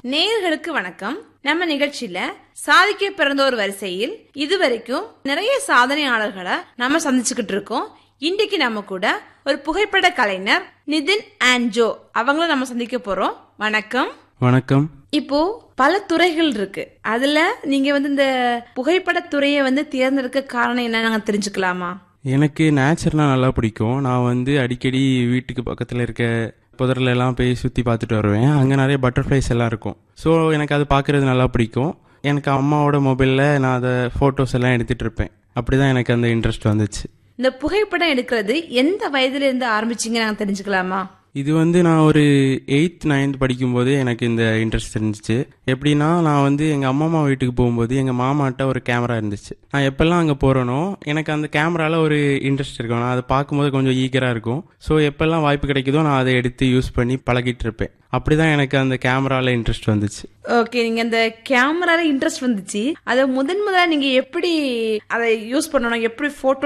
நேயர்களுக்கு வணக்கம் நம்ம நிகழ்ச்சியில சாதிக்க பிறந்தோர் வரிசையில் இதுவரைக்கும் நிறைய சாதனையாளர்களை நம்ம சந்திச்சுக்கிட்டு இருக்கோம் இன்றைக்கு நம்ம கூட ஒரு புகைப்பட கலைஞர் நிதின் ஆன்ஜோ அவங்கள நம்ம சந்திக்க போறோம் வணக்கம் வணக்கம் இப்போ பல துறைகள் இருக்கு அதுல நீங்க வந்து இந்த புகைப்பட துறையை வந்து தேர்ந்தெடுக்க காரணம் என்ன நாங்க தெரிஞ்சுக்கலாமா எனக்கு நேச்சர்லாம் நல்லா பிடிக்கும் நான் வந்து அடிக்கடி வீட்டுக்கு பக்கத்தில் இருக்க புதர்ல எல்லாம் போய் சுற்றி பார்த்துட்டு வருவேன் அங்கே நிறைய பட்டர்ஃப்ளைஸ் எல்லாம் இருக்கும் ஸோ எனக்கு அது பார்க்குறது நல்லா பிடிக்கும் எனக்கு அம்மாவோட மொபைலில் நான் அதை ஃபோட்டோஸ் எல்லாம் எடுத்துகிட்டு இருப்பேன் அப்படி தான் எனக்கு அந்த இன்ட்ரெஸ்ட் வந்துச்சு இந்த புகைப்படம் எடுக்கிறது எந்த வயதுல இருந்து ஆரம்பிச்சீங்க நாங்க தெரிஞ்சுக்கலாமா இது வந்து நான் ஒரு எயித் நைன்த் படிக்கும்போது எனக்கு இந்த இன்ட்ரெஸ்ட் இருந்துச்சு எப்படின்னா நான் வந்து எங்கள் அம்மா அம்மா வீட்டுக்கு போகும்போது எங்கள் மாமாட்ட ஒரு கேமரா இருந்துச்சு நான் எப்பெல்லாம் அங்கே போகிறேனோ எனக்கு அந்த கேமரால ஒரு இன்ட்ரெஸ்ட் இருக்கும் நான் அதை பார்க்கும்போது கொஞ்சம் ஈகராக இருக்கும் ஸோ எப்பெல்லாம் வாய்ப்பு கிடைக்குதோ நான் அதை எடுத்து யூஸ் பண்ணி பழகிட்டு இருப்பேன் அப்படி தான் எனக்கு அந்த கேமரால இன்ட்ரெஸ்ட் வந்துச்சு ஓகே நீங்க அந்த கேமரால இன்ட்ரெஸ்ட் வந்துச்சு அதை முதன் முதலா நீங்க எப்படி அதை யூஸ் பண்ணணும் எப்படி போட்டோ